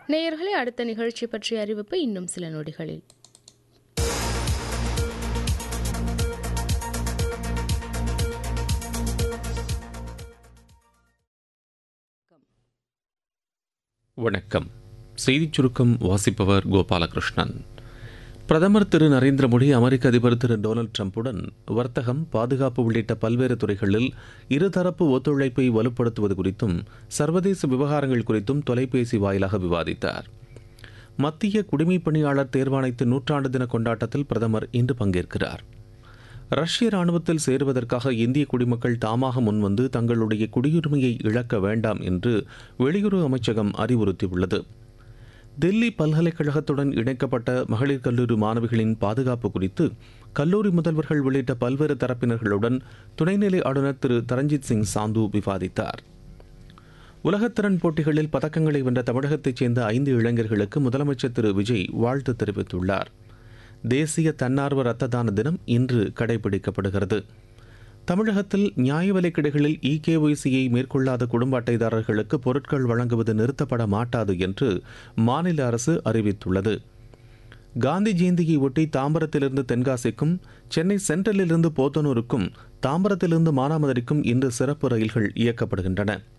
நேயர்களே அடுத்த நிகழ்ச்சி பற்றிய அறிவிப்பு இன்னும் சில நொடிகளில் வணக்கம் செய்திச் சுருக்கம் வாசிப்பவர் கோபாலகிருஷ்ணன் பிரதமர் திரு நரேந்திர மோடி அமெரிக்க அதிபர் திரு டொனால்டு டிரம்புடன் வர்த்தகம் பாதுகாப்பு உள்ளிட்ட பல்வேறு துறைகளில் இருதரப்பு ஒத்துழைப்பை வலுப்படுத்துவது குறித்தும் சர்வதேச விவகாரங்கள் குறித்தும் தொலைபேசி வாயிலாக விவாதித்தார் மத்திய குடிமைப் பணியாளர் தேர்வாணையத்தின் நூற்றாண்டு தின கொண்டாட்டத்தில் பிரதமர் இன்று பங்கேற்கிறார் ரஷ்ய ராணுவத்தில் சேருவதற்காக இந்திய குடிமக்கள் தாமாக முன்வந்து தங்களுடைய குடியுரிமையை இழக்க வேண்டாம் என்று வெளியுறவு அமைச்சகம் அறிவுறுத்தியுள்ளது தில்லி பல்கலைக்கழகத்துடன் இணைக்கப்பட்ட மகளிர் கல்லூரி மாணவிகளின் பாதுகாப்பு குறித்து கல்லூரி முதல்வர்கள் உள்ளிட்ட பல்வேறு தரப்பினர்களுடன் துணைநிலை ஆளுநர் திரு தரஞ்சித் சிங் சாந்து விவாதித்தார் உலகத்திறன் போட்டிகளில் பதக்கங்களை வென்ற தமிழகத்தைச் சேர்ந்த ஐந்து இளைஞர்களுக்கு முதலமைச்சர் திரு விஜய் வாழ்த்து தெரிவித்துள்ளார் தேசிய தன்னார்வ ரத்த தான தினம் இன்று கடைபிடிக்கப்படுகிறது தமிழகத்தில் நியாய விலைக் கடைகளில் இகேஒய்சியை மேற்கொள்ளாத குடும்ப அட்டைதாரர்களுக்கு பொருட்கள் வழங்குவது நிறுத்தப்பட மாட்டாது என்று மாநில அரசு அறிவித்துள்ளது காந்தி ஜெயந்தியை ஒட்டி தாம்பரத்திலிருந்து தென்காசிக்கும் சென்னை சென்ட்ரலிலிருந்து போத்தனூருக்கும் தாம்பரத்திலிருந்து மானாமதுரைக்கும் இன்று சிறப்பு ரயில்கள் இயக்கப்படுகின்றன